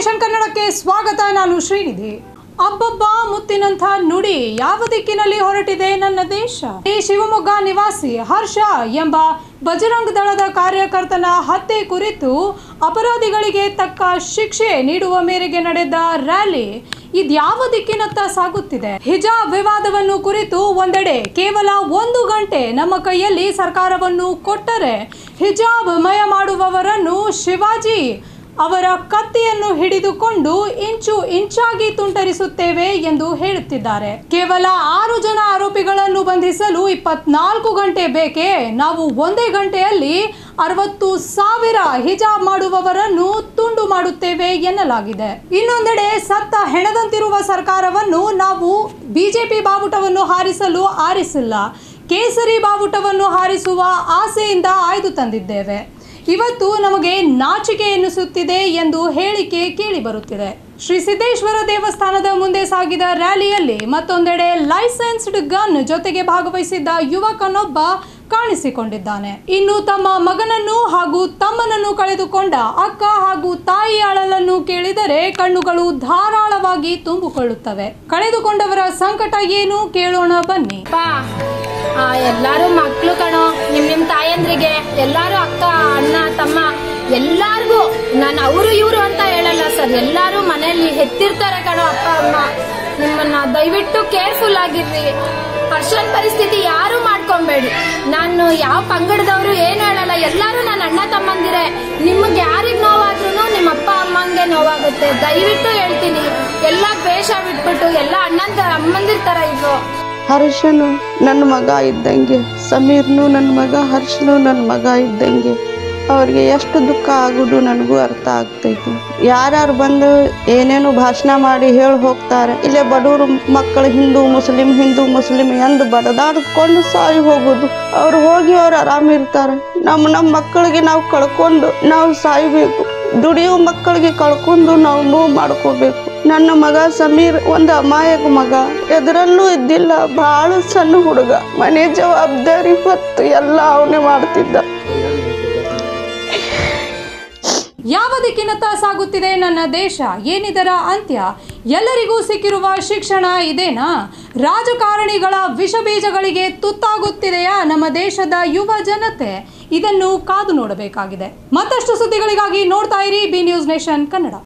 nation ಕನ್ನಡಕ್ಕೆ ಸ್ವಾಗತ ನಾನು ಶ್ರೀನಿಧಿ ಅಬ್ಬಬ್ಬ ಮುತ್ತಿನಂಥ ನುಡಿ ಯಾವ ದಿಕ್ಕಿನಲ್ಲಿ ಹೊರಟಿದೆ ನನ್ನ ದೇಶ ಈ ಶಿವಮೊಗ್ಗ ನಿವಾಸಿ ಹರ್ಷ ಎಂಬ ಬಜರಂಗ ದಳದ ಕಾರ್ಯಕರ್ತನ ಹತ್ಯೆ ಕುರಿತು ಅಪರಾಧಿಗಳಿಗೆ ತಕ್ಕ ಶಿಕ್ಷೆ ನೀಡುವ ಮೇರೆಗೆ ನಡೆದ ರ್ಯಾಲಿ ಇದ್ಯಾವ ದಿಕ್ಕಿನತ್ತ ಸಾಗುತ್ತಿದೆ ಹಿಜಾಬ್ ವಿವಾದವನ್ನು ಕುರಿತು ಒಂದೆಡೆ ಕೇವಲ ಒಂದು ಗಂಟೆ ನಮ್ಮ ಕೈಯಲ್ಲಿ ಸರ್ಕಾರವನ್ನು ಕೊಟ್ಟರೆ ಹಿಜಾಬ್ ಮಯ ಮಾಡುವವರನ್ನು ಶಿವಾಜಿ ಅವರ ಕತ್ತಿಯನ್ನು ಹಿಡಿದುಕೊಂಡು ಇಂಚು ಇಂಚಾಗಿ ತುಂಟರಿಸುತ್ತೇವೆ ಎಂದು ಹೇಳುತ್ತಿದ್ದಾರೆ ಕೇವಲ ಆರು ಜನ ಆರೋಪಿಗಳನ್ನು ಬಂಧಿಸಲು ಇಪ್ಪತ್ನಾಲ್ಕು ಗಂಟೆ ಬೇಕೇ ನಾವು ಒಂದೇ ಗಂಟೆಯಲ್ಲಿ ಅರವತ್ತು ಸಾವಿರ ಹಿಜಾಬ್ ಮಾಡುವವರನ್ನು ತುಂಡು ಮಾಡುತ್ತೇವೆ ಎನ್ನಲಾಗಿದೆ ಇನ್ನೊಂದೆಡೆ ಸತ್ತ ಹೆಣದಂತಿರುವ ಸರ್ಕಾರವನ್ನು ನಾವು ಬಿಜೆಪಿ ಬಾವುಟವನ್ನು ಹಾರಿಸಲು ಆರಿಸಿಲ್ಲ ಕೇಸರಿ ಬಾವುಟವನ್ನು ಹಾರಿಸುವ ಆಸೆಯಿಂದ ಆಯ್ದು ತಂದಿದ್ದೇವೆ ಇವತ್ತು ನಮಗೆ ನಾಚಿಕೆ ಎನ್ನಿಸುತ್ತಿದೆ ಎಂದು ಹೇಳಿಕೆ ಕೇಳಿ ಬರುತ್ತಿದೆ ಶ್ರೀ ಸಿದ್ದೇಶ್ವರ ದೇವಸ್ಥಾನದ ಮುಂದೆ ಸಾಗಿದ ರ್ಯಾಲಿಯಲ್ಲಿ ಮತ್ತೊಂದೆಡೆ ಲೈಸೆನ್ಸ್ಡ್ ಗನ್ ಜೊತೆಗೆ ಭಾಗವಹಿಸಿದ್ದ ಯುವಕನೊಬ್ಬ ಕಾಣಿಸಿಕೊಂಡಿದ್ದಾನೆ ಇನ್ನು ತಮ್ಮ ಮಗನನ್ನು ಹಾಗೂ ತಮ್ಮನನ್ನು ಕಳೆದುಕೊಂಡ ಅಕ್ಕ ಹಾಗೂ ತಾಯಿ ಅಳಲನ್ನು ಕೇಳಿದರೆ ಕಣ್ಣುಗಳು ಧಾರಾಳವಾಗಿ ತುಂಬಿಕೊಳ್ಳುತ್ತವೆ ಕಳೆದುಕೊಂಡವರ ಸಂಕಟ ಏನು ಕೇಳೋಣ ಬನ್ನಿ ಅಪ್ಪ ಆ, ಎಲ್ಲಾರು ಮಕ್ಳು ಕಣೋ ನಿಮ್ ನಿಮ್ ತಾಯಂದ್ರಿಗೆ ಎಲ್ಲಾರು ಅಕ್ಕ ಅಣ್ಣ ತಮ್ಮ ಎಲ್ಲಾರ್ಗೂ ನಾನು ಅವರು ಇವರು ಅಂತ ಹೇಳಲ್ಲ ಸರ್ ಎಲ್ಲಾರು ಮನೆಯಲ್ಲಿ ಹೆತ್ತಿರ್ತಾರೆ ಕಣೋ ಅಪ್ಪ ಅಮ್ಮ ನಿಮ್ಮನ್ನ ದಯವಿಟ್ಟು ಕೇರ್ಫುಲ್ ಆಗಿರ್ರಿ ಹರ್ಷನ್ ಪರಿಸ್ಥಿತಿ ಯಾರು ಮಾಡ್ಕೊಂಬೇಡಿ ನಾನು ಯಾವ ಪಂಗಡದವರು ಏನು ಹೇಳಲ್ಲ ಎಲ್ಲಾರು ನನ್ನ ಅಣ್ಣ ತಮ್ಮಂದಿರೆ ನಿಮ್ಗೆ ಯಾರಿಗ್ ನೋವಾದ್ರೂ ನಿಮ್ಮ ಅಪ್ಪ ಅಮ್ಮಂಗೆ ನೋವಾಗುತ್ತೆ ದಯವಿಟ್ಟು ಹೇಳ್ತೀನಿ ಎಲ್ಲಾ ದ್ವೇಷ ಬಿಟ್ಬಿಟ್ಟು ಎಲ್ಲ ಅಣ್ಣಂದ ಅಮ್ಮಂದಿರ್ ತರ ಇದ್ರು ಹರ್ಷನು ನನ್ನ ಮಗ ಇದ್ದಂಗೆ ಸಮೀರ್ನು ನನ್ನ ಮಗ ಹರ್ಷನು ನನ್ನ ಮಗ ಇದ್ದಂಗೆ ಅವ್ರಿಗೆ ಎಷ್ಟು ದುಃಖ ಆಗೋದು ನನಗೂ ಅರ್ಥ ಆಗ್ತೈತಿ ಯಾರ್ಯಾರು ಬಂದು ಏನೇನು ಭಾಷಣ ಮಾಡಿ ಹೇಳಿ ಹೋಗ್ತಾರೆ ಇಲ್ಲೇ ಬಡವರು ಮಕ್ಕಳು ಹಿಂದೂ ಮುಸ್ಲಿಂ ಹಿಂದೂ ಮುಸ್ಲಿಂ ಎಂದು ಬಡದಾಡ್ಕೊಂಡು ಸಾಯಿ ಹೋಗೋದು ಅವ್ರು ಹೋಗಿ ಅವ್ರು ಆರಾಮಿರ್ತಾರೆ ನಮ್ಮ ನಮ್ಮ ಮಕ್ಕಳಿಗೆ ನಾವು ಕಳ್ಕೊಂಡು ನಾವು ಸಾಯ್ಬೇಕು ದುಡಿಯೋ ಮಕ್ಕಳಿಗೆ ಕಳ್ಕೊಂಡು ನಾವು ನೋವು ಮಾಡ್ಕೋಬೇಕು ನನ್ನ ಮಗ ಸಮೀರ್ ಒಂದು ಅಮಾಯಕ ಮಗ ಎದರಲ್ಲೂ ಇದ್ದಿಲ್ಲ ಬಹಳ ಸಣ್ಣ ಹುಡುಗ ಮನೆ ಜವಾಬ್ದಾರಿ ಹೊತ್ತು ಎಲ್ಲ ಅವನೇ ಮಾಡ್ತಿದ್ದ ಯಾವ ದಿಕ್ಕಿನತ್ತ ಸಾಗುತ್ತಿದೆ ನನ್ನ ದೇಶ ಏನಿದರ ಅಂತ್ಯ ಎಲ್ಲರಿಗೂ ಸಿಕ್ಕಿರುವ ಶಿಕ್ಷಣ ಇದೇನಾ ರಾಜಕಾರಣಿಗಳ ವಿಷಬೀಜಗಳಿಗೆ ತುತ್ತಾಗುತ್ತಿದೆಯಾ ನಮ್ಮ ದೇಶದ ಯುವ ಜನತೆ ಇದನ್ನು ಕಾದು ನೋಡಬೇಕಾಗಿದೆ ಮತ್ತಷ್ಟು ಸುದ್ದಿಗಳಿಗಾಗಿ ನೋಡ್ತಾ ಇರಿ ಬಿ ನ್ಯೂಸ್ ನೇಷನ್ ಕನ್ನಡ